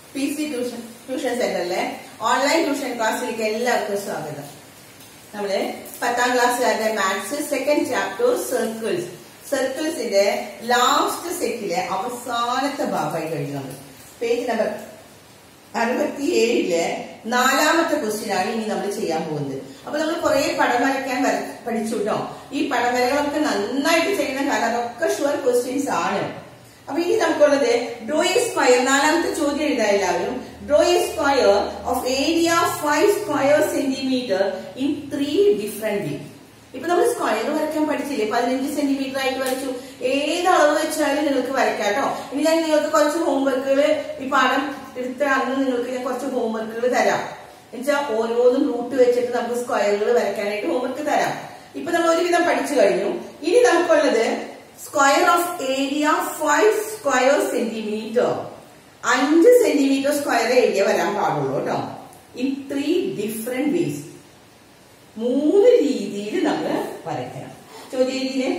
P C tuition tuition സെന്ററിലെ online tuition ക്ലാസ്സിലേക്ക് എല്ലാവർക്കും സ്വാഗതം നമ്മള് പത്താം ക്ലാസ്സുകാരുടെ മാത്സ് സെക്കൻഡ് ചാപ്റ്റർ സർക്കിൾസ് സർക്കിൾസിന്റെ ലാസ്റ്റ് സെറ്റിലെ അവസാനത്തെ ഭാഗമായി കഴിഞ്ഞു നമ്മൾ പേജ് നമ്പർ അറുപത്തിയേഴിലെ നാലാമത്തെ ക്വസ്റ്റ്യൻ ആണ് ഇനി നമ്മൾ ചെയ്യാൻ പോകുന്നത് അപ്പൊ നമ്മൾ കുറെ പടം വരയ്ക്കാൻ വര- പഠിച്ചു കേട്ടോ ഈ പടം വരകളൊക്കെ നന്നായിട്ട് ചെയ്യണം കാരണം അതൊക്കെ ഷുവർ ക്വസ്റ്റ്യൻസ് ആണ് അപ്പൊ ഇനി നമുക്കുള്ളത് ഡ്രോ എ സ്ക്വയർ നാലാമത്തെ ചോദ്യം എഴുതാം എല്ലാവരും draw a square of area five square centimetre in three different way ഇപ്പൊ നമ്മൾ സ്ക്വയർ വരയ്ക്കാൻ പഠിച്ചില്ലേ പതിനഞ്ച് സെന്റിമീറ്റർ ആയിട്ട് വരച്ചു ഏത് അളവ് വെച്ചാലും നിങ്ങൾക്ക് വരയ്ക്കാം കേട്ടോ ഇനി ഞാൻ നിങ്ങൾക്ക് കുറച്ച് ഹോംവർക്കുകൾ ഈ പാഠം എടുത്ത അന്ന് നിങ്ങൾക്ക് ഞാൻ കുറച്ച് ഹോംവർക്കുകൾ തരാം എന്നുവെച്ചാൽ ഓരോന്നും റൂട്ട് വെച്ചിട്ട് നമുക്ക് സ്ക്വയറുകൾ വരയ്ക്കാനായിട്ട് ഹോംവർക്ക് തരാം ഇപ്പൊ നമ്മൾ ഒരുവിധം പഠിച്ചു കഴിഞ്ഞു ഇനി നമുക്കുള്ളത് square of area five square centimetre അഞ്ച് സെന്റിമീറ്റർ സ്ക്വയർ ഏരിയ വരാൻ പാടുള്ളൂ കേട്ടോ ഇൻ ത്രീ ഡിഫറെന്റ് വേസ് മൂന്ന് രീതിയിൽ നമ്മൾ വരയ്ക്കണം ചോദ്യരീതിയില്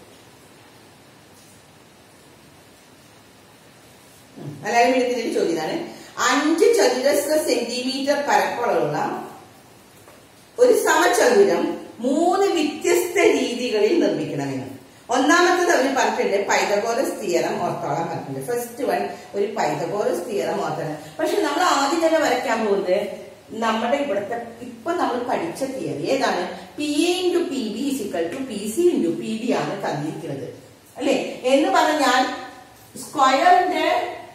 എല്ലാവരും എടുക്കുന്നതിന് ചോദ്യമാണ് അഞ്ച് ചതുരശ്ര സെന്റിമീറ്റർ പരപ്പളവുള്ള ഒരു സമചതുരം മൂന്ന് വ്യത്യസ്ത രീതികളിൽ നിർമ്മിക്കണമെന്ന് ഒന്നാമത്തത് അവർ പറഞ്ഞിട്ടുണ്ട് പൈതഗോറസ് തിയറം ഓർത്തോളം പറഞ്ഞിട്ടുണ്ട് ഫസ്റ്റ് വൺ ഒരു പൈതഗോറസ് തിയറം ഓർത്തോളം പക്ഷെ നമ്മൾ ആദ്യം തന്നെ വരയ്ക്കാൻ പോകുന്നത് നമ്മുടെ ഇവിടുത്തെ ഇപ്പൊ നമ്മൾ പഠിച്ച തിയറി ഏതാണ് P A into P B is equal to P C into P D ആണ് തന്നിരിക്കുന്നത് അല്ലെ എന്ന് പറഞ്ഞാൽ സ്ക്വയറിന്റെ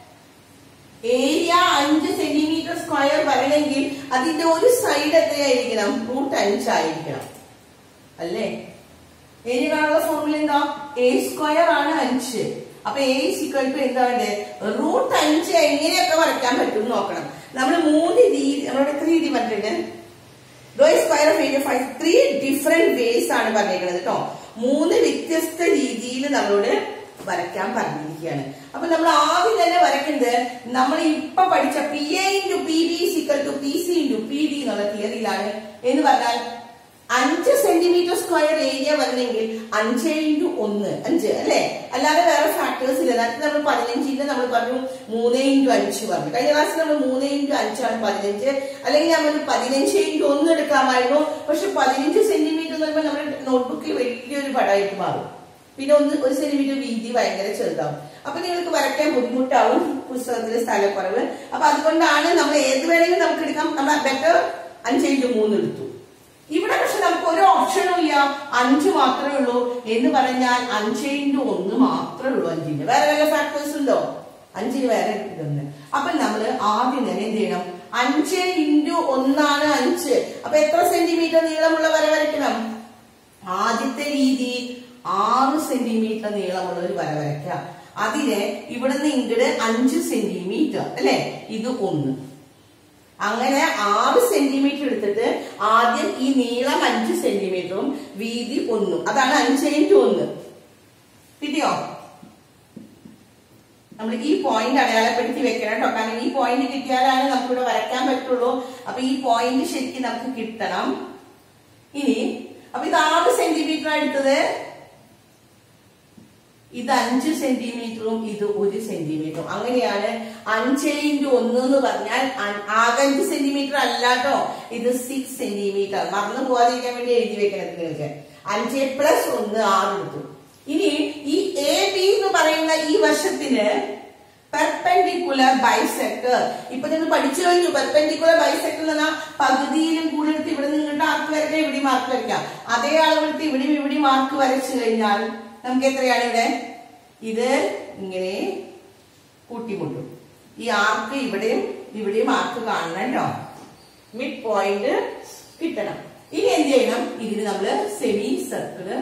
ഏരിയ അഞ്ച് സെന്റിമീറ്റർ സ്ക്വയർ വരണമെങ്കിൽ അതിന്റെ ഒരു സൈഡ് എത്രയായിരിക്കണം റൂട്ട് അഞ്ചായിരിക്കണം അല്ലേ ഏരിയ കാണുന്ന ഫോർമുല എന്താ എ സ്ക്വയർ ആണ് അഞ്ച് അപ്പൊ എ സിക്വൽ ടു എന്താ വേണ്ടത് റൂട്ട് അഞ്ച് എങ്ങനെയൊക്കെ വരയ്ക്കാൻ പറ്റും എന്ന് നോക്കണം നമ്മൾ മൂന്ന് രീതി നമ്മുടെ എത്ര രീതി പറഞ്ഞിട്ടുണ്ട് draw square of area five three different ways ആണ് പറഞ്ഞേക്കുന്നത് കേട്ടോ മൂന്ന് വ്യത്യസ്ത രീതിയിൽ നമ്മളോട് വരയ്ക്കാൻ പറഞ്ഞിരിക്കുകയാണ് അപ്പൊ നമ്മൾ ആദ്യം തന്നെ വരയ്ക്കുന്നത് നമ്മൾ ഇപ്പൊ പഠിച്ച P A into P B is equal to P C into P D എന്നുള്ള തിയറിയിലാണ് എന്ന് പറഞ്ഞാൽ അഞ്ച് സെന്റിമീറ്റർ സ്ക്വയർ ഏരിയ വരണമെങ്കിൽ അഞ്ച് ഇൻറ്റു ഒന്ന് അഞ്ച് അല്ലെ അല്ലാതെ വേറെ ഫാക്ടേഴ്സ് ഇല്ല നേരത്തെ നമ്മൾ പതിനഞ്ചിന്റെ നമ്മൾ പറഞ്ഞു മൂന്ന് ഇൻറ്റു അഞ്ച് പറഞ്ഞു കഴിഞ്ഞ ക്ലാസ്സിൽ നമ്മൾ മൂന്ന് ഇൻറ്റു അഞ്ചാണ് പതിനഞ്ച് അല്ലെങ്കിൽ നമ്മൾ പതിനഞ്ച് ഇൻറ്റു ഒന്ന് എടുക്കാമായിരുന്നു പക്ഷെ പതിനഞ്ച് സെന്റിമീറ്റർ എന്ന് പറയുമ്പോൾ നമ്മുടെ നോട്ട്ബുക്കിൽ വലിയൊരു പടമായിട്ട് മാറും പിന്നെ ഒന്ന് ഒരു സെന്റിമീറ്റർ വീതി ഭയങ്കര ചെറുതാവും അപ്പൊ നിങ്ങൾക്ക് വരയ്ക്കാൻ ബുദ്ധിമുട്ടാവും പുസ്തകത്തിലെ സ്ഥലക്കുറവ് അപ്പൊ അതുകൊണ്ടാണ് നമ്മൾ ഏത് വേണമെങ്കിലും നമുക്ക് എടുക്കാം നമ്മൾ ബെറ്റർ അഞ്ച് ഇൻറ്റു മൂന്ന് എടുത്തു ഇവിടെ പക്ഷെ നമുക്ക് ഒരു ഓപ്ഷനും ഇല്ല അഞ്ച് മാത്രമേ ഉള്ളൂ എന്ന് പറഞ്ഞാൽ അഞ്ച് ഇൻറ്റു ഒന്ന് മാത്രമേ ഉള്ളൂ അഞ്ചിന് വേറെ വല്ല ഫാക്ടേഴ്സ് ഉണ്ടോ അഞ്ചിന് വേറെ ഇതൊന്ന് അപ്പൊ നമ്മൾ ആദ്യം തന്നെ എന്ത് ചെയ്യണം അഞ്ച് ഇൻറ്റു ഒന്നാണ് അഞ്ച് അപ്പൊ എത്ര സെന്റിമീറ്റർ നീളമുള്ള വര വരയ്ക്കണം ആദ്യത്തെ രീതി ആറ് സെന്റിമീറ്റർ നീളമുള്ള ഒരു വര വരയ്ക്കാം അതിന് ഇവിടുന്ന് ഇങ്ങോട്ട് അഞ്ച് സെന്റിമീറ്റർ അല്ലെ ഇത് ഒന്ന് അങ്ങനെ ആറ് സെന്റിമീറ്റർ എടുത്തിട്ട് ആദ്യം ഈ നീളം അഞ്ച് സെന്റിമീറ്ററും വീതി ഒന്നും അതാണ് അഞ്ച് ഇൻറ്റു ഒന്ന് കിട്ടിയോ നമ്മൾ ഈ പോയിന്റ് അടയാളപ്പെടുത്തി വെക്കണം കേട്ടോ കാരണം ഈ പോയിന്റ് കിട്ടിയാലാണ് നമുക്കിവിടെ വരയ്ക്കാൻ പറ്റുള്ളൂ അപ്പൊ ഈ പോയിന്റ് ശരിക്കും നമുക്ക് കിട്ടണം ഇനി അപ്പൊ ഇത് ആറ് സെന്റിമീറ്റർ എടുത്തത് ഇത് അഞ്ച് സെന്റിമീറ്ററും ഇത് ഒരു സെന്റിമീറ്ററും അങ്ങനെയാണ് അഞ്ച് ഇൻറ്റു ഒന്ന് എന്ന് പറഞ്ഞാൽ അ- ആകെ അഞ്ച് സെന്റിമീറ്റർ അല്ലാട്ടോ ഇത് സിക്സ് സെന്റിമീറ്റർ മറന്നു പോകാതിരിക്കാൻ വേണ്ടി എഴുതി വെക്കണം നിങ്ങൾക്ക് അഞ്ച് പ്ലസ് ഒന്ന് ആറ് എടുത്തു ഇനി ഈ എ ബി എന്ന് പറയുന്ന ഈ വശത്തിന് പെർപെൻഡിക്കുലർ ബൈസെക്ടർ ഇപ്പൊ നിങ്ങൾ പഠിച്ചു കഴിഞ്ഞു പെർപെൻഡിക്കുലർ ബൈസെക്ടർ എന്ന് പറഞ്ഞാൽ പകുതിയിലും കൂടെ എടുത്ത് ഇവിടെ നിങ്ങളുടെ ആർക്ക് വരയ്ക്കാം ഇവിടെ മാർക്ക് വരയ്ക്കാം അതേ അളവെടുത്ത് ഇവിടെയും ഇവിടെ മാർക്ക് വരച്ചു കഴിഞ്ഞാൽ നമുക്ക് എത്രയാണ് ഇവിടെ ഇത് ഇങ്ങനെ കൂട്ടിമുട്ടും ഈ ആർക്ക് ഇവിടെയും ഇവിടെയും ആർക്ക് കാണണം കേട്ടോ മിഡ് പോയിന്റ് കിട്ടണം ഇനി എന്ത് ചെയ്യണം ഇതിന് നമ്മള് സെമി സർക്കിള്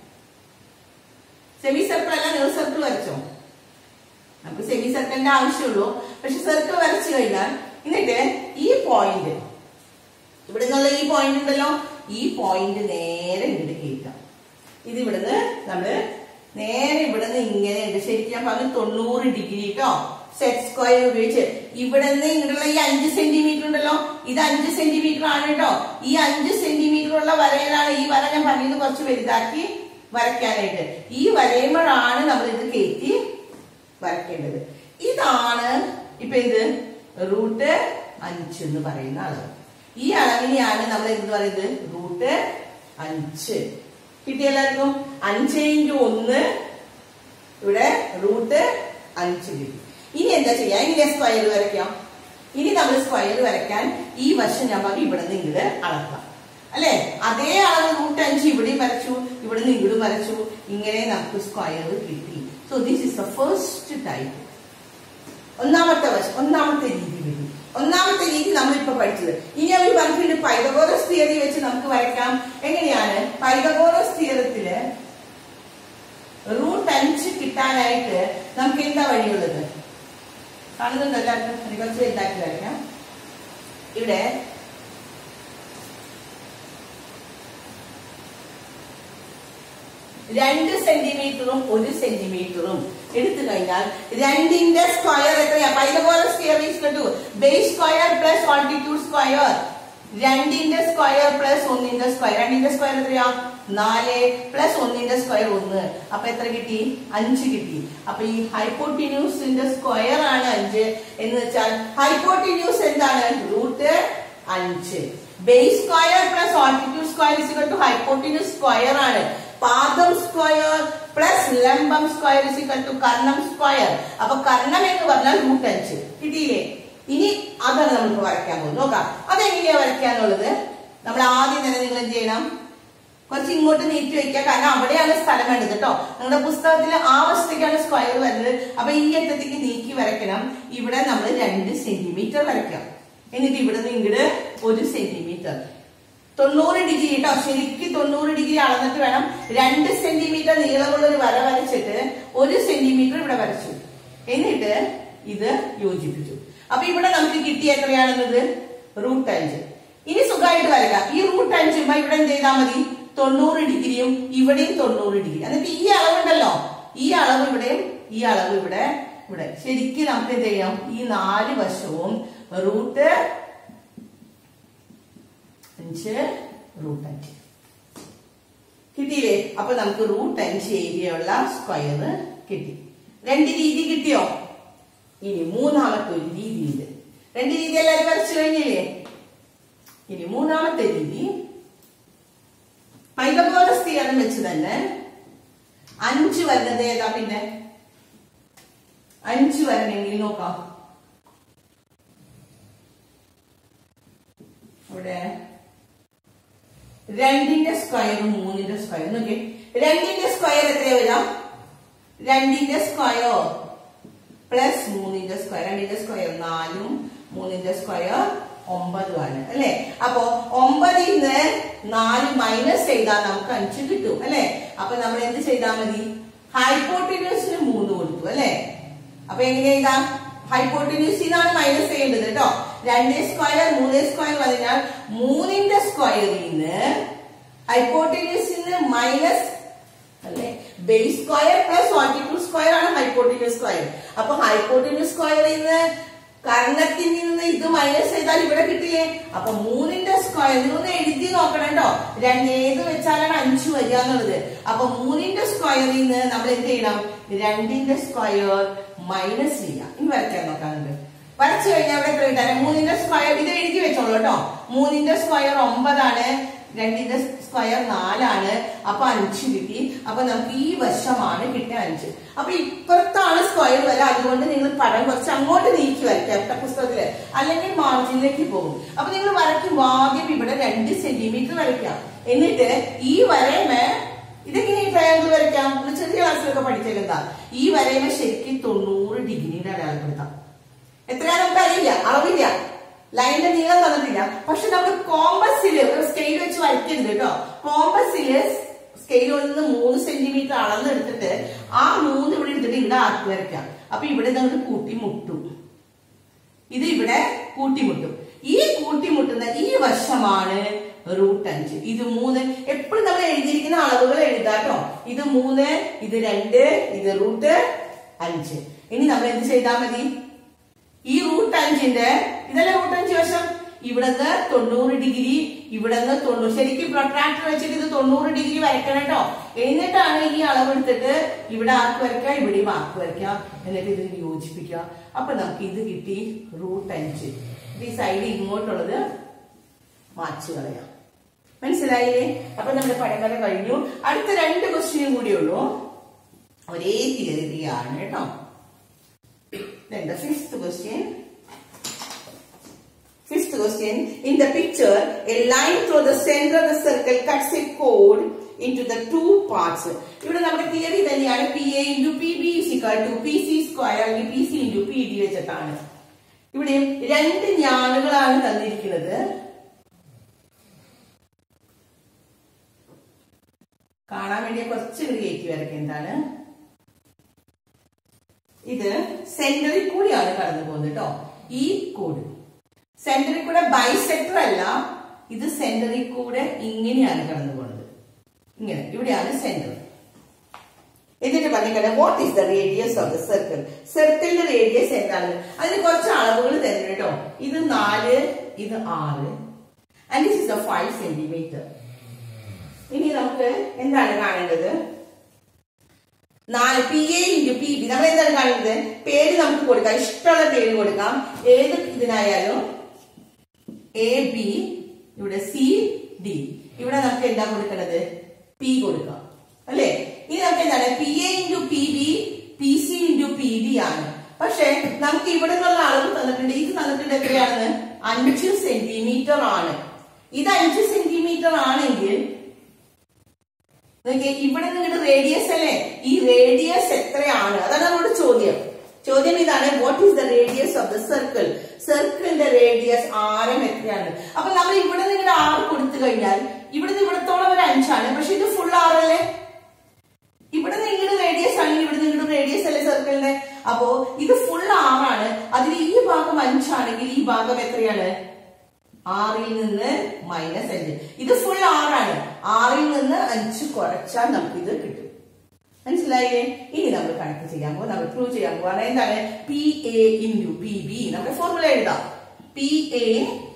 സെമി സർക്കിൾ അല്ല നേർ സർക്കിൾ വരച്ചോ നമുക്ക് സെമി സർക്കിളിന്റെ ആവശ്യമുള്ളൂ പക്ഷെ സർക്കിൾ വരച്ചു കഴിഞ്ഞാൽ എന്നിട്ട് ഈ പോയിന്റ് ഇവിടെ നിന്നുള്ള ഈ പോയിന്റ് ഉണ്ടല്ലോ ഈ പോയിന്റ് നേരെ ഇങ്ങോട്ട് കയറ്റാം ഇത് ഇവിടുന്ന് നമ്മള് നേരെ ഇവിടുന്ന് ഇങ്ങനെ ഉണ്ട് ശരിക്കും ഞാൻ പറഞ്ഞു തൊണ്ണൂറ് ഡിഗ്രി കേട്ടോ സെറ്റ് സ്ക്വയർ ഉപയോഗിച്ച് ഇവിടെ നിന്ന് ഇങ്ങോട്ടുള്ള ഈ അഞ്ച് സെന്റിമീറ്റർ ഉണ്ടല്ലോ ഇത് അഞ്ച് സെന്റിമീറ്റർ ആണ് കേട്ടോ ഈ അഞ്ച് സെന്റിമീറ്റർ ഉള്ള വരയിലാണ് ഈ വര ഞാൻ പറഞ്ഞത് കുറച്ച് വലുതാക്കി വരയ്ക്കാനായിട്ട് ഈ വരയുമ്പോഴാണ് നമ്മൾ ഇത് കയറ്റി വരയ്ക്കേണ്ടത് ഇതാണ് ഇപ്പൊ ഇത് റൂട്ട് അഞ്ച് എന്ന് പറയുന്ന അളവ് ഈ അളവിനെയാണ് നമ്മൾ എന്ത് പറയുന്നത് റൂട്ട് അഞ്ച് കിട്ടിയ എല്ലാവർക്കും അഞ്ച് ഇൻറ്റു ഒന്ന് ഇവിടെ റൂട്ട് അഞ്ച് കിട്ടി ഇനി എന്താ ചെയ്യാ ഇനി സ്ക്വയർ വരയ്ക്കാം ഇനി നമ്മൾ സ്ക്വയർ വരയ്ക്കാൻ ഈ വശം ഞാൻ പറഞ്ഞു ഇവിടെ നിന്ന് ഇങ്ങോട്ട് അളക്കാം അല്ലെ അതേ അളവ് റൂട്ട് അഞ്ച് ഇവിടെയും വരച്ചു ഇവിടെ നിന്ന് ഇങ്ങോട്ടും വരച്ചു ഇങ്ങനെ നമുക്ക് സ്ക്വയർ കിട്ടി so this is the first type ഒന്നാമത്തെ വശം ഒന്നാമത്തെ രീതി കിട്ടി ഒന്നാമത്തെ രീതി നമ്മളിപ്പോ പഠിച്ചത് ഇനി അവർ പറഞ്ഞിട്ടുണ്ട് പൈതഗോറസ് തിയറി വെച്ച് നമുക്ക് വരയ്ക്കാം എങ്ങനെയാണ് പൈതഗോറസ് തിയറത്തില് റൂട്ട് അഞ്ച് കിട്ടാനായിട്ട് നമുക്ക് എന്താ വഴിയുള്ളത് കാണുന്നുണ്ടോ എല്ലാവർക്കും അത് കുറച്ച് വലുതാക്കി വരയ്ക്കാം ഇവിടെ രണ്ട് സെന്റിമീറ്ററും ഒരു സെന്റിമീറ്ററും എടുത്തു കഴിഞ്ഞാൽ രണ്ടിന്റെ സ്ക്വയർ എത്രയാ Pythagoras square is to base square plus altitude square രണ്ടിന്റെ സ്ക്വയർ പ്ലസ് ഒന്നിന്റെ സ്ക്വയർ രണ്ടിന്റെ സ്ക്വയർ എത്രയാ നാല് പ്ലസ് ഒന്നിന്റെ സ്ക്വയർ ഒന്ന് അപ്പൊ എത്ര കിട്ടി അഞ്ച് കിട്ടി അപ്പൊ ഈ ഹൈപ്പോട്ടിന്യൂസിന്റെ സ്ക്വയർ ആണ് അഞ്ച് എന്ന് വെച്ചാൽ ഹൈപ്പോട്ടിന്യൂസ് എന്താണ് റൂട്ട് അഞ്ച് base square plus altitude square is to hypotenuse square ആണ് പാദം സ്ക്വയർ പ്ലസ് ലംബം സ്ക്വയർ ഇസ് ടു കർണം സ്ക്വയർ അപ്പൊ കർണം എന്ന് പറഞ്ഞാൽ റൂട്ട് അഞ്ച് കിട്ടിയില്ലേ ഇനി അതാണ് നമുക്ക് വരയ്ക്കാൻ പോകുന്നത് നോക്കാം അതെങ്ങനെയാ വരയ്ക്കാന്നുള്ളത് നമ്മൾ ആദ്യം തന്നെ നിങ്ങൾ എന്ത് ചെയ്യണം കുറച്ച് ഇങ്ങോട്ട് നീട്ടി വെക്കുക കാരണം അവിടെയാണ് സ്ഥലം വേണ്ടത് കേട്ടോ നിങ്ങളുടെ പുസ്തകത്തിൽ ആ വശത്തേക്കാണ് സ്ക്വയർ വരുന്നത് അപ്പൊ ഈ അറ്റത്തേക്ക് നീക്കി വരയ്ക്കണം ഇവിടെ നമ്മൾ രണ്ട് സെന്റിമീറ്റർ വരയ്ക്കാം എന്നിട്ട് ഇവിടെ നിന്ന് ഇങ്ങോട്ട് ഒരു സെന്റിമീറ്റർ തൊണ്ണൂറ് ഡിഗ്രി കേട്ടോ ശരിക്കും തൊണ്ണൂറ് ഡിഗ്രി അളന്നിട്ട് വേണം രണ്ട് സെന്റിമീറ്റർ നീളമുള്ള ഒരു വര വരച്ചിട്ട് ഒരു സെന്റിമീറ്റർ ഇവിടെ വരച്ചു എന്നിട്ട് ഇത് യോജിപ്പിച്ചു അപ്പൊ ഇവിടെ നമുക്ക് കിട്ടിയ എത്രയാണെന്നത് റൂട്ട് അഞ്ച് ഇനി സുഖമായിട്ട് വരയ്ക്കാം ഈ റൂട്ട് അഞ്ചുമ്പോ ഇവിടെ എന്ത് ചെയ്താൽ മതി തൊണ്ണൂറ് ഡിഗ്രിയും ഇവിടെയും തൊണ്ണൂറ് ഡിഗ്രി എന്നിട്ട് ഈ അളവുണ്ടല്ലോ ഈ അളവ് ഇവിടെയും ഈ അളവ് ഇവിടെ ഇവിടെ ശരിക്കും നമുക്ക് എന്ത് ചെയ്യാം ഈ നാല് വശവും റൂട്ട് അഞ്ച് റൂട്ട് അഞ്ച് കിട്ടിയില്ലേ അപ്പൊ നമുക്ക് റൂട്ട് അഞ്ച് ഏരിയ ഉള്ള സ്ക്വയർ കിട്ടി രണ്ട് രീതി കിട്ടിയോ ഇനി മൂന്നാമത്തെ ഒരു രീതിയുണ്ട് രണ്ട് രീതി എല്ലാവരും വരച്ചു കഴിഞ്ഞില്ലേ ഇനി മൂന്നാമത്തെ രീതി പൈതഗോറസ് തിയറം വെച്ച് തന്നെ അഞ്ച് വരുന്നത് ഏതാ പിന്നെ അഞ്ച് വരണമെങ്കിൽ നോക്കാം ഇവിടെ രണ്ടിന്റെ സ്ക്വയറും മൂന്നിന്റെ സ്ക്വയർ നോക്കി രണ്ടിന്റെ സ്ക്വയർ എത്രയാ വരാം രണ്ടിന്റെ സ്ക്വയർ പ്ലസ് മൂന്നിന്റെ സ്ക്വയർ രണ്ടിന്റെ സ്ക്വയർ നാലും മൂന്നിന്റെ സ്ക്വയർ ഒമ്പതുമാണ് അല്ലെ അപ്പോ ഒമ്പതിൽ നിന്ന് നാല് മൈനസ് ചെയ്താൽ നമുക്ക് അഞ്ച് കിട്ടും അല്ലെ അപ്പൊ നമ്മൾ എന്ത് ചെയ്താൽ മതി ഹൈപ്പോട്ടിന്യൂസിന് മൂന്ന് കൊടുത്തു അല്ലെ അപ്പൊ എങ്ങനെ എഴുതാം ഹൈപ്പോട്ടിന്യൂസിനാണ് മൈനസ് ചെയ്യേണ്ടത് കേട്ടോ രണ്ടേ സ്ക്വയർ മൂന്നേ സ്ക്വയർ പറഞ്ഞാൽ മൂന്നിന്റെ സ്ക്വയറിൽ നിന്ന് ഹൈപ്പോട്ടിന്യൂസിന് മൈനസ് അല്ലെ base square plus altitude square ആണ് ഹൈപ്പോട്ടിന്യൂസ് സ്ക്വയർ അപ്പൊ ഹൈപ്പോട്ടിന്യൂസ് സ്ക്വയറിൽ നിന്ന് കർണത്തിൽ നിന്ന് ഇത് മൈനസ് ചെയ്താൽ ഇവിടെ കിട്ടില്ലേ അപ്പൊ മൂന്നിന്റെ സ്ക്വയർ ഇതൊന്ന് എഴുതി നോക്കണം കേട്ടോ രണ്ട് ഏത് വെച്ചാലാണ് അഞ്ച് വരിക എന്നുള്ളത് അപ്പൊ മൂന്നിന്റെ സ്ക്വയറിൽ നിന്ന് നമ്മൾ എന്ത് ചെയ്യണം രണ്ടിന്റെ സ്ക്വയർ മൈനസ് ചെയ്യാം ഇനി വരയ്ക്കാൻ നോക്കാനുണ്ട് വരച്ചു കഴിഞ്ഞാൽ അവിടെ എത്ര കിട്ടാൻ മൂന്നിന്റെ സ്ക്വയർ ഇത് എഴുതി വെച്ചോളൂ കേട്ടോ മൂന്നിന്റെ സ്ക്വയർ ഒമ്പതാണ് രണ്ടിന്റെ സ്ക്വയർ നാലാണ് അപ്പൊ അഞ്ച് കിട്ടി അപ്പൊ നമുക്ക് ഈ വശമാണ് കിട്ടിയ അഞ്ച് അപ്പൊ ഇപ്പുറത്താണ് സ്ക്വയർ വരെ അതുകൊണ്ട് നിങ്ങൾ പടം കുറച്ച് അങ്ങോട്ട് നീക്കി വരയ്ക്കാം പുസ്തകത്തില് അല്ലെങ്കിൽ മാർജിനിലേക്ക് പോകും അപ്പൊ നിങ്ങൾ വരയ്ക്കുമ്പോൾ ആദ്യം ഇവിടെ രണ്ട് സെന്റിമീറ്റർ വരയ്ക്കാം എന്നിട്ട് ഈ വരയമേ ഇതെങ്ങനെ ട്രയാങ്കിൾ വരയ്ക്കാം ഒരു ചെറിയ ക്ലാസ്സിലൊക്കെ പഠിച്ചേക്കെന്താ ഈ വരയമേ ശരിക്കും തൊണ്ണൂറ് ഡിഗ്രിയുടെ അടയാളപ്പെടുത്താം എത്രയാ നമുക്ക് അറിയില്ല അളവില്ല ലൈനിന്റെ നീളം തന്നിട്ടില്ല പക്ഷെ നമ്മൾ കോമ്പസില് ഒരു സ്കെയിൽ വെച്ച് വരയ്ക്കരുത് കേട്ടോ കോമ്പസില് സ്കെയിൽ നിന്ന് മൂന്ന് സെന്റിമീറ്റർ അളന്നെടുത്തിട്ട് ആ മൂന്ന് ഇവിടെ എടുത്തിട്ട് ഇവിടെ ആർക്ക് വരയ്ക്കാം അപ്പൊ ഇവിടെ നമുക്ക് കൂട്ടിമുട്ടും ഇത് ഇവിടെ കൂട്ടിമുട്ടും ഈ കൂട്ടിമുട്ടുന്ന ഈ വശമാണ് റൂട്ട് അഞ്ച് ഇത് മൂന്ന് എപ്പോഴും നമ്മൾ എഴുതിയിരിക്കുന്ന അളവുകൾ എഴുതാട്ടോ ഇത് മൂന്ന് ഇത് രണ്ട് ഇത് റൂട്ട് അഞ്ച് ഇനി നമ്മൾ എന്ത് ചെയ്താൽ മതി ഈ റൂട്ട് അഞ്ചിന്റെ ഇതല്ലേ റൂട്ട് അഞ്ച് വശം ഇവിടുന്ന് തൊണ്ണൂറ് ഡിഗ്രി ഇവിടുന്ന് തൊണ്ണൂറ് ശരിക്കും പ്രൊട്രാക്ടർ വെച്ചിട്ട് ഇത് തൊണ്ണൂറ് ഡിഗ്രി വരയ്ക്കണം കേട്ടോ എന്നിട്ടാണ് ഈ അളവെടുത്തിട്ട് ഇവിടെ ആർക്ക് വരയ്ക്കുക ഇവിടെയും ആർക്ക് വരയ്ക്കുക എന്നിട്ട് ഇത് യോജിപ്പിക്കുക അപ്പൊ നമുക്ക് ഇത് കിട്ടി റൂട്ട് അഞ്ച് ഇത് ഈ സൈഡ് ഇങ്ങോട്ടുള്ളത് മാച്ച് കളയാം മനസ്സിലായില്ലേ അപ്പൊ നമ്മുടെ പഠനകഥ കഴിഞ്ഞു അടുത്ത രണ്ട് ക്വസ്റ്റ്യനും കൂടിയുള്ളൂ ഒരേ തിയറിയാണ് കേട്ടോ Then the fifth question. Fifth question. In the picture, a line through the center of the circle cuts a chord into the two parts. ഇവിടെ നമ്മുടെ തിയറി തന്നെയാണ് P A into P B is equal to P C square അല്ലെങ്കിൽ P C into P D വെച്ചിട്ടാണ് ഇവിടെ രണ്ട് ഞാനുകളാണ് തന്നിരിക്കുന്നത് കാണാൻ വേണ്ടി കുറച്ച് ക്രിയേറ്റീവ് വരയ്ക്കുക എന്താണ് ഇത് സെന്ററിൽ കൂടിയാണ് കടന്നു പോകുന്നത് കേട്ടോ ഈ കോഡ് സെന്ററിൽ കൂടെ ബൈസെക്ടർ അല്ല ഇത് സെന്ററിൽ കൂടെ ഇങ്ങനെയാണ് കടന്നു പോകുന്നത് ഇങ്ങനെ ഇവിടെയാണ് സെന്റർ എന്നിട്ട് പറഞ്ഞിട്ട് what is the radius of the circle സർക്കിളിന്റെ റേഡിയസ് എന്താണ് അതിന് കുറച്ച് അളവുകൾ തരുന്നു കേട്ടോ ഇത് നാല് ഇത് ആറ് and this is the five centimetre ഇനി നമുക്ക് എന്താണ് കാണേണ്ടത് നാല് P A into P B നമ്മൾ എന്താണ് കാണുന്നത് പേര് നമുക്ക് കൊടുക്കാം ഇഷ്ടമുള്ള പേര് കൊടുക്കാം ഏത് ഇതിനായാലും എ ബി ഇവിടെ സി ഡി ഇവിടെ നമുക്ക് എന്താ കൊടുക്കുന്നത് പി കൊടുക്കാം അല്ലേ ഇനി നമുക്ക് എന്താണ് P A into P B P C into P D ആണ് പക്ഷെ നമുക്ക് ഇവിടെ നിന്നുള്ള അളവ് തന്നിട്ടുണ്ട് ഇത് തന്നിട്ടുണ്ട് എത്രയാണ് അഞ്ച് സെന്റിമീറ്റർ ആണ് ഇത് അഞ്ച് സെന്റിമീറ്റർ ആണെങ്കിൽ നോക്കിയേ ഇവിടെ നിങ്ങളുടെ റേഡിയസ് അല്ലേ ഈ റേഡിയസ് എത്രയാണ് അതാണ് നമ്മുടെ ചോദ്യം ചോദ്യം ഇതാണ് what is the radius of the circle സർക്കിളിന്റെ റേഡിയസ് ആരം എത്രയാണ് അപ്പൊ നമ്മൾ ഇവിടെ നിങ്ങളുടെ ആറ് കൊടുത്തു കഴിഞ്ഞാൽ ഇവിടെ നിന്ന് ഇവിടത്തോളം ഒരു അഞ്ചാണ് പക്ഷെ ഇത് ഫുൾ ആറല്ലേ ഇവിടെ നിങ്ങളുടെ റേഡിയസ് ആണെങ്കിൽ ഇവിടെ നിങ്ങളുടെ റേഡിയസ് അല്ലേ സർക്കിളിന്റെ അപ്പോ ഇത് ഫുൾ ആറാണ് അതിൽ ഈ ഭാഗം അഞ്ചാണെങ്കിൽ ഈ ഭാഗം എത്രയാണ് ആറിൽ നിന്ന് മൈനസ് അഞ്ച് ഇത് ഫുൾ ആറാണ് ആറിൽ നിന്ന് അഞ്ച് കുറച്ചാൽ നമുക്ക് ഇത് കിട്ടും മനസ്സിലായില്ലേ ഇനി നമ്മൾ കണക്ക് ചെയ്യാൻ പോകും നമ്മൾ പ്രൂവ് ചെയ്യാൻ പോവാണ് എന്താണ് P A into P B നമ്മുടെ ഫോർമുല എഴുതാം P A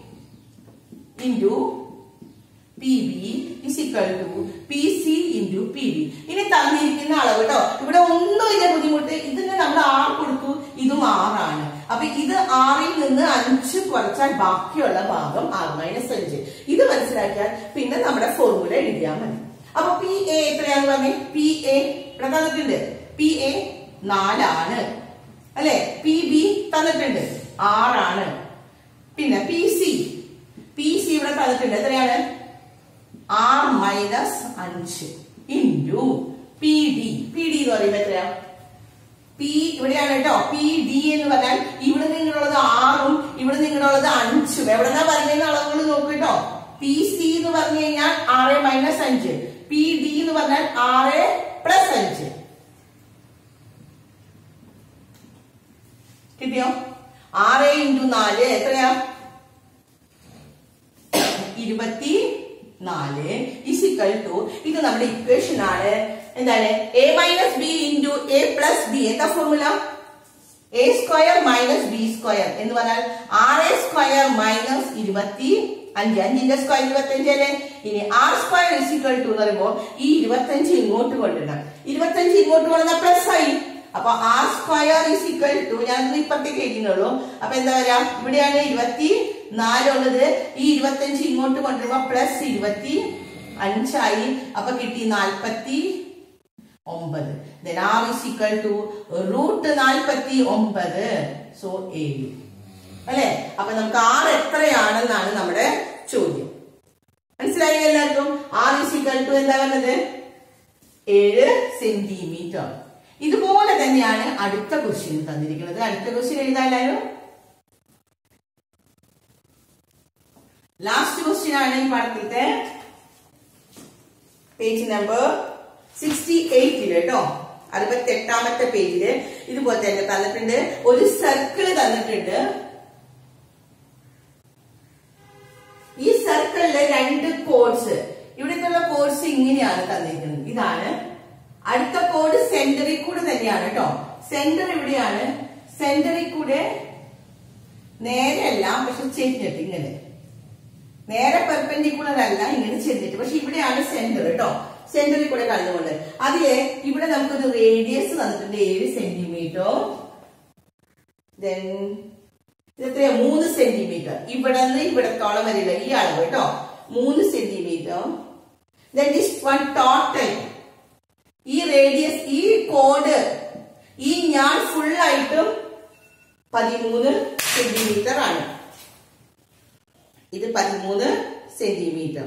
into P B is equal to P C into P B ഇനി തന്നിരിക്കുന്ന അളവ് കേട്ടോ ഇവിടെ ഒന്നും ഇല്ല ബുദ്ധിമുട്ട് ഇതിന് നമ്മൾ ആറ് കൊടുത്തു ഇതും ആറാണ് അപ്പൊ ഇത് ആറിൽ നിന്ന് അഞ്ച് കുറച്ചാൽ ബാക്കിയുള്ള ഭാഗം ആറ് മൈനസ് അഞ്ച് ഇത് മനസ്സിലാക്കിയാൽ പിന്നെ നമ്മുടെ ഫോർമുല എഴുതിയാൽ മതി അപ്പൊ പി എ എത്രയാന്ന് പറഞ്ഞേ പി എ ഇവിടെ തന്നിട്ടുണ്ട് പി എ നാലാണ് അല്ലെ പി ബി തന്നിട്ടുണ്ട് ആറാണ് പിന്നെ പി സി പി സി ഇവിടെ തന്നിട്ടുണ്ട് എത്രയാണ് ആർ മൈനസ് അഞ്ച് into P D P D എന്ന് പറയുമ്പോ എത്രയാ പി ഇവിടെയാണ് കേട്ടോ പി ഡി എന്ന് പറഞ്ഞാൽ ഇവിടെ നിങ്ങളുള്ളത് ആറും ഇവിടെ നിങ്ങളുള്ളത് അഞ്ചും എവിടെന്നാ പറയുന്ന അളവുകൾ നോക്ക് കേട്ടോ പി സി എന്ന് പറഞ്ഞു കഴിഞ്ഞാൽ ആറ് മൈനസ് അഞ്ച് പി ഡി എന്ന് പറഞ്ഞാൽ ആറ് പ്ലസ് അഞ്ച് കിട്ടിയോ ആറ് ഇൻറ്റു നാല് എത്രയാ ഇരുപത്തി നാല് ഇസിക്കൽ ടു ഇത് നമ്മുടെ ഇക്വേഷൻ ആണ് എന്താണ് A minus B into A plus B എന്താ formula A square minus B square എന്ന് പറഞ്ഞാൽ ആർ എ സ്ക്വയർ മൈനസ് ഇരുപത്തി അഞ്ച് അഞ്ചിന്റെ സ്ക്വയർ ഇരുപത്തി അഞ്ച് അല്ലേ ഇനി ആർ സ്ക്വയർ ഇസിക്കൽ ടു എന്ന് പറയുമ്പോൾ ഈ ഇരുപത്തഞ്ച് ഇങ്ങോട്ട് കൊണ്ടുവരണം ഇരുപത്തഞ്ച് ഇങ്ങോട്ട് കൊണ്ടുവന്ന പ്ലസ് ആയി അപ്പൊ R square is equal to ഞാൻ ഇപ്പത്തേക്ക് എഴുതുന്നുള്ളൂ അപ്പൊ എന്താ പറയാ ഇവിടെയാണ് ഇരുപത്തി നാലുള്ളത് ഈ ഇരുപത്തഞ്ച് ഇങ്ങോട്ട് കൊണ്ടുവരുമ്പോ പ്ലസ് ഇരുപത്തി അഞ്ചായി അപ്പൊ കിട്ടി നാൽപ്പത്തി ഒമ്പത് then r is equal to root നാൽപ്പത്തി ഒമ്പത് സോ ഏഴ് അല്ലെ അപ്പൊ നമുക്ക് ആർ എത്രയാണെന്നാണ് നമ്മുടെ ചോദ്യം മനസ്സിലായി എല്ലാവർക്കും ആർ is equal to എന്താ പറഞ്ഞത് ഏഴ് സെന്റിമീറ്റർ ഇതുപോലെ തന്നെയാണ് അടുത്ത ക്വസ്റ്റ്യൻ തന്നിരിക്കുന്നത് അടുത്ത ക്വസ്റ്റ്യൻ എഴുതാനായിരുന്നു ലാസ്റ്റ് ക്വസ്റ്റ്യൻ ആണ് ഈ പാഠത്തിലത്തെ പേജ് നമ്പർ സിക്സ്റ്റി എയ്റ്റില് കേട്ടോ അറുപത്തി എട്ടാമത്തെ പേജില് ഇതുപോലെ തന്നെ തന്നിട്ടുണ്ട് ഒരു സർക്കിള് തന്നിട്ടുണ്ട് ഈ സർക്കിളില് രണ്ട് കോഡ്സ് ഇവിടത്തുള്ള കോഡ്സ് ഇങ്ങനെയാണ് തന്നിരിക്കുന്നത് ഇതാണ് അടുത്ത കോഡ് സെന്ററിൽ കൂടെ തന്നെയാണ് കേട്ടോ സെന്റർ ഇവിടെയാണ് സെന്ററിൽ കൂടെ നേരെയല്ല പക്ഷെ ചെരിഞ്ഞിട്ട് ഇങ്ങനെ നേരെ പെർപെൻഡിക്കുലർ അല്ല ഇങ്ങനെ ചെരിഞ്ഞിട്ട് പക്ഷെ ഇവിടെയാണ് സെന്റർ കേട്ടോ സെന്ററിൽ കൂടെ കടന്നുകൊണ്ട് അതില് ഇവിടെ നമുക്കൊരു റേഡിയസ് തന്നിട്ടുണ്ട് ഏഴ് സെന്റിമീറ്റർ ദെൻ ഇത് എത്രയാ മൂന്ന് സെന്റിമീറ്റർ ഇവിടെ നിന്ന് ഇവിടത്തോളം വരില്ല ഈ അളവ് കേട്ടോ മൂന്ന് centimetre then this one total ഈ റേഡിയസ് ഈ കോഡ് ഈ ഞാൻ ഫുൾ ആയിട്ടും പതിമൂന്ന് സെന്റിമീറ്റർ ആണ് ഇത് പതിമൂന്ന് സെന്റിമീറ്റർ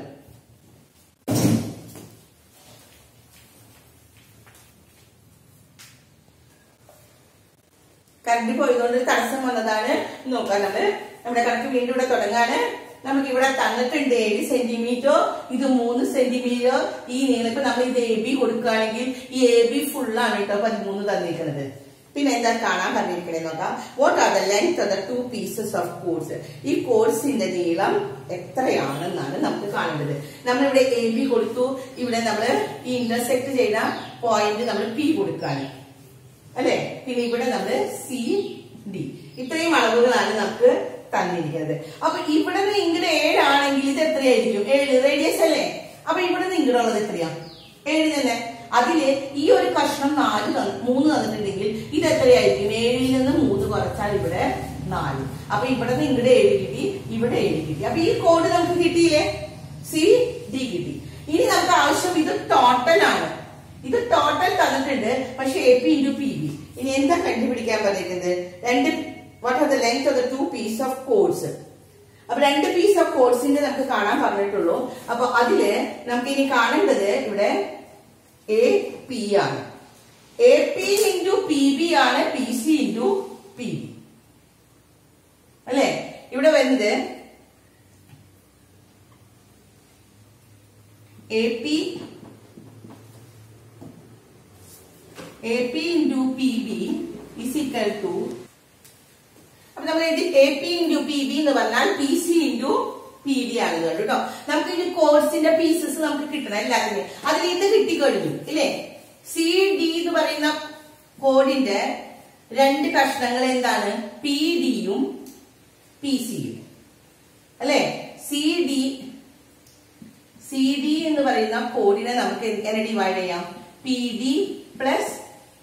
കറണ്ട് പോയതുകൊണ്ട് ഒരു തടസ്സം വന്നതാണ് നോക്കാം നമ്മള് നമ്മുടെ കണക്ക് വീണ്ടും ഇവിടെ തുടങ്ങാണ് നമുക്ക് ഇവിടെ തന്നിട്ടുണ്ട് ഏഴ് സെന്റിമീറ്റർ ഇത് മൂന്ന് സെന്റിമീറ്റർ ഈ നീളം ഇപ്പൊ നമ്മൾ ഇത് എ ബി കൊടുക്കുകയാണെങ്കിൽ ഈ എ ബി ഫുള്ളാണ് കേട്ടോ പതിമൂന്ന് തന്നിരിക്കുന്നത് പിന്നെ എന്താ കാണാൻ പറഞ്ഞിരിക്കണേ നോക്കാം what are the length of the two pieces of chords ഈ കോഡ്സിന്റെ നീളം എത്രയാണെന്നാണ് നമുക്ക് കാണേണ്ടത് നമ്മളിവിടെ എ ബി കൊടുത്തു ഇവിടെ നമ്മൾ ഈ ഇന്റർസെക്ട് ചെയ്ത പോയിന്റ് നമ്മൾ പി കൊടുക്കാണ് അല്ലെ പിന്നെ ഇവിടെ നമ്മള് സി ഡി ഇത്രയും അളവുകളാണ് നമുക്ക് തന്നിരിക്കുന്നത് അപ്പൊ ഇവിടെ നിന്ന് ഇങ്ങോട്ട് ഏഴാണെങ്കിൽ ഇത് എത്രയായിരിക്കും ഏഴ് റേഡിയസ് അല്ലേ അപ്പൊ ഇവിടെ നിന്ന് ഇങ്ങോട്ട് ഉള്ളത് എത്രയാ ഏഴ് തന്നെ അതില് ഈ ഒരു കഷ്ണം നാല് തന്ന് മൂന്ന് തന്നിട്ടുണ്ടെങ്കിൽ ഇത് എത്രയായിരിക്കും ഏഴിൽ നിന്ന് മൂന്ന് കുറച്ചാൽ ഇവിടെ നാല് അപ്പൊ ഇവിടെ നിന്ന് ഇങ്ങോട്ട് ഏഴ് കിട്ടി ഇവിടെ ഏഴ് കിട്ടി അപ്പൊ ഈ കോഡ് നമുക്ക് കിട്ടിയില്ലേ സി ഡി കിട്ടി ഇനി നമുക്ക് ആവശ്യം ഇത് ടോട്ടൽ ആണ് ഇത് ടോട്ടൽ തന്നിട്ടുണ്ട് പക്ഷെ A P into P B ഇനി എന്താ കണ്ടുപിടിക്കാൻ പറഞ്ഞിരിക്കുന്നത് രണ്ട് what are the length of the two piece of chords അപ്പൊ രണ്ട് പീസ് ഓഫ് കോഡ്സിന്റെ നമുക്ക് കാണാൻ പറഞ്ഞിട്ടുള്ളൂ അപ്പൊ അതില് നമുക്ക് ഇനി കാണേണ്ടത് ഇവിടെ എ പി ആണ് A P into P B ആണ് P C into P B അല്ലെ ഇവിടെ വരുന്നത് A P A P into P B is equal to അപ്പൊ നമ്മൾ എഴുതി A P into P B എന്ന് പറഞ്ഞാൽ P C into P D ആണ് കേട്ടോ നമുക്ക് ഇനി കോഴ്സിന്റെ പീസസ് നമുക്ക് കിട്ടണം എല്ലാത്തിനും അതിൽ ഇത് കിട്ടിക്കഴിഞ്ഞു ഇല്ലേ സി ഡി എന്ന് പറയുന്ന കോഡിന്റെ രണ്ട് കഷ്ണങ്ങൾ എന്താണ് പി ഡിയും പി സിയും അല്ലെ സി ഡി സി ഡി എന്ന് പറയുന്ന കോഡിനെ നമുക്ക് എങ്ങനെ ഡിവൈഡ് ചെയ്യാം P D plus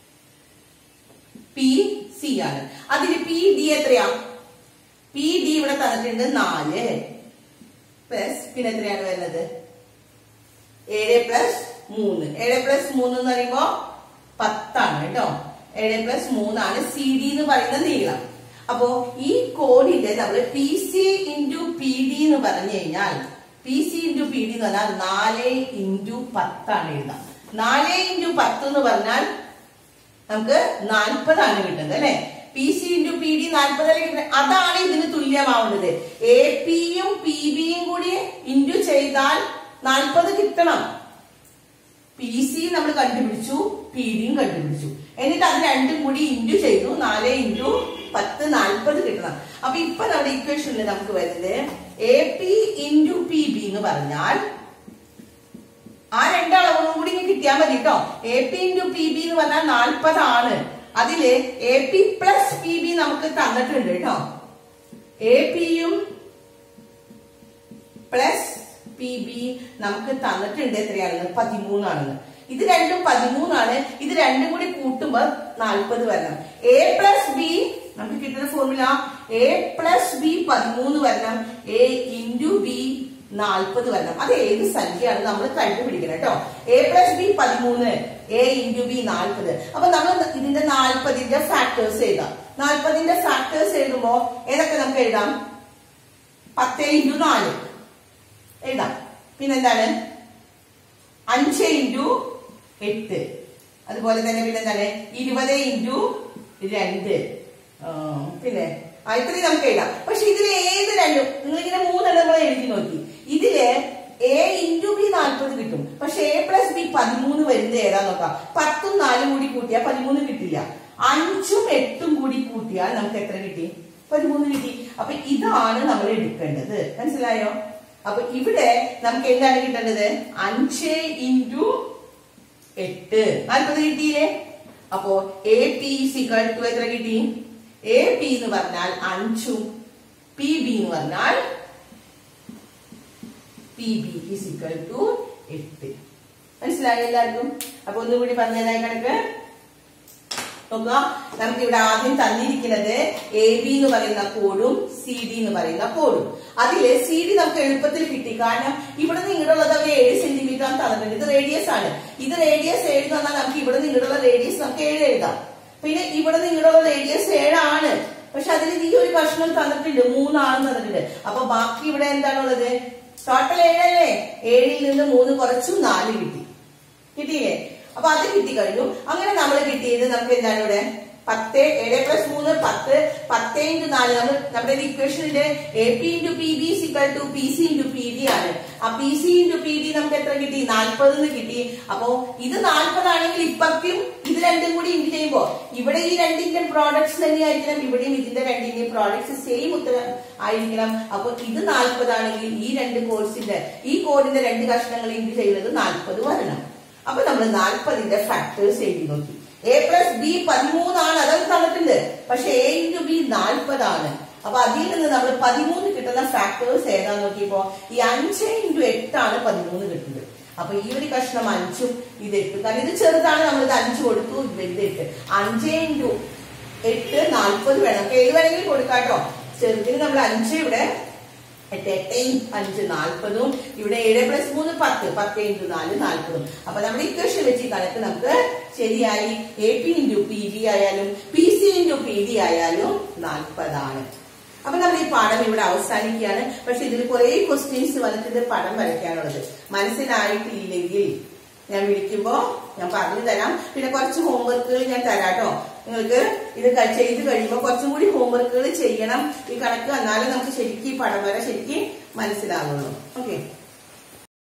P C ആണ് അതിൽ പി ഡി എത്രയാ പി ഡി ഇവിടെ തന്നിട്ടുണ്ട് നാല് പ്ലസ് പിന്നെ എത്രയാണ് വരുന്നത് ഏഴ് പ്ലസ് മൂന്ന് ഏഴ് പ്ലസ് മൂന്ന് എന്ന് പറയുമ്പോ പത്താണ് കേട്ടോ ഏഴ് പ്ലസ് മൂന്നാണ് സി ഡി എന്ന് പറയുന്ന നീളം അപ്പോ ഈ കോഡിന്റെ നമ്മൾ P C into P D എന്ന് പറഞ്ഞു കഴിഞ്ഞാൽ P C into P D എന്ന് പറഞ്ഞാൽ നാല് ഇൻറ്റു പത്താണ് എഴുതാം നാല് ഇൻറ്റു പത്ത് എന്ന് പറഞ്ഞാൽ നമുക്ക് നാൽപ്പതാണ് കിട്ടുന്നത് അല്ലെ P C into P D നാൽപ്പതല്ലേ കിട്ടുന്നത് അതാണ് ഇതിന് തുല്യമാവുന്നത് എ പിയും പി ബിയും കൂടി ഇൻറ്റു ചെയ്താൽ നാൽപ്പത് കിട്ടണം പി സി നമ്മൾ കണ്ടുപിടിച്ചു പി ഡിയും കണ്ടുപിടിച്ചു എന്നിട്ട് അത് രണ്ടും കൂടി ഇൻറ്റു ചെയ്തു നാല് ഇൻറ്റു പത്ത് നാൽപ്പത് കിട്ടണം അപ്പൊ ഇപ്പൊ നമ്മുടെ ഇക്വേഷനിൽ നമുക്ക് വരുന്നത് A P into P B എന്ന് പറഞ്ഞാൽ ആ രണ്ടളവും കൂടി ഇങ്ങനെ കിട്ടിയാൽ മതി കേട്ടോ A P into P B എന്ന് പറഞ്ഞാൽ നാൽപ്പതാണ് അതില് A P plus P B നമുക്ക് തന്നിട്ടുണ്ട് കേട്ടോ എ പിയും പ്ലസ് പി ബി നമുക്ക് തന്നിട്ടുണ്ട് എത്രയാണെന്ന് പതിമൂന്നാണെന്ന് ഇത് രണ്ടും പതിമൂന്നാണ് ഇത് രണ്ടും കൂടി കൂട്ടുമ്പോൾ നാൽപ്പത് വരണം എ പ്ലസ് ബി നമുക്ക് കിട്ടുന്ന ഫോർമുല എ പ്ലസ് ബി പതിമൂന്ന് വരണം എ ഇൻറ്റു ബി നാൽപ്പത് വരണം അത് ഏത് സംഖ്യയാണ് നമ്മൾ കണ്ടുപിടിക്കണം കേട്ടോ എ പ്ലസ് ബി പതിമൂന്ന് എ ഇൻറ്റു ബി നാൽപ്പത് അപ്പൊ നമ്മൾ ഇതിന്റെ നാൽപ്പതിന്റെ ഫാക്ടേഴ്സ് എഴുതാം നാൽപ്പതിന്റെ ഫാക്ടേഴ്സ് എഴുതുമ്പോ ഏതൊക്കെ നമുക്ക് എഴുതാം പത്ത് ഇൻറ്റു നാല് എഴുതാം പിന്നെന്താണ് അഞ്ച് ഇൻറ്റു എട്ട് അതുപോലെ തന്നെ പിന്നെന്താണ് ഇരുപത് ഇൻറ്റു രണ്ട് ആ, പിന്നെ ആ, ഇത്രയും നമുക്ക് എഴുതാം പക്ഷെ ഇതിൽ ഏത് രണ്ടും നിങ്ങളിങ്ങനെ മൂന്നെണ്ണം നമ്മൾ എഴുതി നോക്കി ഇതില് എ ഇൻറ്റു ബി നാൽപ്പത് കിട്ടും പക്ഷെ എ പ്ലസ് ബി പതിമൂന്ന് വരുന്നത് ഏതാ നോക്കാം പത്തും നാലും കൂടി കൂട്ടിയാൽ പതിമൂന്ന് കിട്ടില്ല അഞ്ചും എട്ടും കൂടി കൂട്ടിയാൽ നമുക്ക് എത്ര കിട്ടി പതിമൂന്ന് കിട്ടി അപ്പൊ ഇതാണ് നമ്മൾ എടുക്കേണ്ടത് മനസ്സിലായോ അപ്പൊ ഇവിടെ നമുക്ക് എന്താണ് കിട്ടേണ്ടത് അഞ്ച് ഇൻറ്റു എട്ട് നാൽപ്പത് കിട്ടിയില്ലേ അപ്പോ എ പി സിക്വൽ ടു എത്ര കിട്ടി എ പി എന്ന് പറഞ്ഞാൽ അഞ്ചും പി ബി എന്ന് പറഞ്ഞാൽ P B is equal to എട്ട് മനസ്സിലായോ എല്ലാവർക്കും അപ്പൊ ഒന്നുകൂടി പറഞ്ഞതായി കണക്ക് നോക്കുക നമുക്ക് ഇവിടെ ആദ്യം തന്നിരിക്കുന്നത് എ ബി എന്ന് പറയുന്ന കോഡും സി ഡി എന്ന് പറയുന്ന കോഡും അതില് സി ഡി നമുക്ക് എളുപ്പത്തിൽ കിട്ടി കാരണം ഇവിടെ നിന്ന് ഇങ്ങോട്ടുള്ളത് അവർ ഏഴ് സെന്റിമീറ്റർ ആണ് തന്നിട്ടുണ്ട് ഇത് റേഡിയസ് ആണ് ഇത് റേഡിയസ് ഏഴ് എന്ന് പറഞ്ഞാൽ നമുക്ക് ഇവിടെ നിന്ന് ഇങ്ങോട്ടുള്ള റേഡിയസ് നമുക്ക് ഏഴ് എഴുതാം പിന്നെ ഇവിടെ നിന്ന് ഇങ്ങോട്ടുള്ള റേഡിയസ് ഏഴാണ് പക്ഷെ അതിൽ ഈ ഒരു കഷ്ണം തന്നിട്ടുണ്ട് മൂന്നാണെന്ന് തന്നിട്ടുണ്ട് അപ്പൊ ബാക്കി ഇവിടെ എന്താണുള്ളത് ടോട്ടൽ ഏഴല്ലേ ഏഴിൽ നിന്ന് മൂന്ന് കുറച്ചു നാല് കിട്ടി കിട്ടിയില്ലേ അപ്പൊ അത് കിട്ടി കഴിഞ്ഞു അങ്ങനെ നമ്മൾ കിട്ടിയത് നമുക്ക് എന്താണ് ഇവിടെ പത്ത് ഏഴ് പ്ലസ് മൂന്ന് പത്ത് പത്ത് ഇൻറ്റു നാല് നമ്മൾ നമ്മുടെ ഇക്വേഷനില് A P into P B is equal to P C into P D ആണ് ആ P C into P D നമുക്ക് എത്ര കിട്ടി നാൽപ്പത് എന്ന് കിട്ടി അപ്പോ ഇത് നാൽപ്പതാണെങ്കിൽ ഇപ്പക്കും ഇത് രണ്ടും കൂടി ഇൻറ്റു ചെയ്യുമ്പോ ഇവിടെ ഈ രണ്ടിന്റെ പ്രോഡക്ട്സ് തന്നെയായിരിക്കണം ഇവിടെയും ഇതിന്റെ രണ്ടിന്റെയും പ്രോഡക്ട്സ് സെയിം ഉത്തരം ആയിരിക്കണം അപ്പൊ ഇത് നാൽപ്പതാണെങ്കിൽ ഈ രണ്ട് കോഴ്സിന്റെ ഈ കോഡിന്റെ രണ്ട് കഷ്ണങ്ങൾ ഇൻറ്റു ചെയ്യുന്നത് നാൽപ്പത് വരണം അപ്പൊ നമ്മൾ നാൽപ്പതിന്റെ ഫാക്ടേഴ്സ് എഴുതി നോക്കി എ പ്ലസ് ബി പതിമൂന്നാണ് അതൊക്കെ തന്നിട്ടുണ്ട് പക്ഷെ എ ഇൻറ്റു ബി നാൽപ്പതാണ് അപ്പൊ അതിൽ നിന്ന് നമ്മൾ പതിമൂന്ന് കിട്ടുന്ന ഫാക്ടേഴ്സ് ഏതാ നോക്കിയപ്പോ ഈ അഞ്ച് ഇൻറ്റു എട്ടാണ് പതിമൂന്ന് കിട്ടുന്നത് അപ്പൊ ഈ ഒരു കഷ്ണം അഞ്ചും ഇത് എട്ട് കാരണം ഇത് ചെറുതാണ് നമ്മൾ ഇത് അഞ്ച് കൊടുത്തു ഇത് എട്ട് അഞ്ച് ഇൻറ്റു എട്ട് നാൽപ്പത് വേണം അപ്പൊ ഏത് വേണമെങ്കിലും കൊടുക്കാട്ടോ ചെറുതിന് നമ്മൾ അഞ്ച് ഇവിടെ എട്ട് എട്ട് അഞ്ച് നാൽപ്പതും ഇവിടെ ഏഴ് പ്ലസ് മൂന്ന് പത്ത് പത്ത് ഇൻറ്റു നാല് നാൽപ്പതും അപ്പൊ നമ്മുടെ ഇക്വേഷൻ വെച്ച് ഈ കണക്ക് നമുക്ക് ശരിയായി A P into P D ആയാലും P C into P D ആയാലും നാൽപ്പതാണ് അപ്പൊ നമ്മൾ ഈ പാഠം ഇവിടെ അവസാനിക്കുകയാണ് പക്ഷെ ഇതിൽ കുറെ ക്വസ്റ്റ്യൻസ് വന്നിട്ട് പടം വരയ്ക്കാനുള്ളത് മനസ്സിലായിട്ടില്ലെങ്കിൽ ഞാൻ വിളിക്കുമ്പോ ഞാൻ പറഞ്ഞു തരാം പിന്നെ കുറച്ച് ഹോംവർക്കുകൾ ഞാൻ തരാട്ടോ നിങ്ങൾക്ക് ഇത് ക- ചെയ്ത് കഴിയുമ്പോൾ കുറച്ചും കൂടി ഹോംവർക്കുകൾ ചെയ്യണം ഈ കണക്ക് എന്നാലും നമുക്ക് ശരിക്കും ഈ പടം വരെ ശരിക്കും മനസ്സിലാകുള്ളൂ ഓക്കെ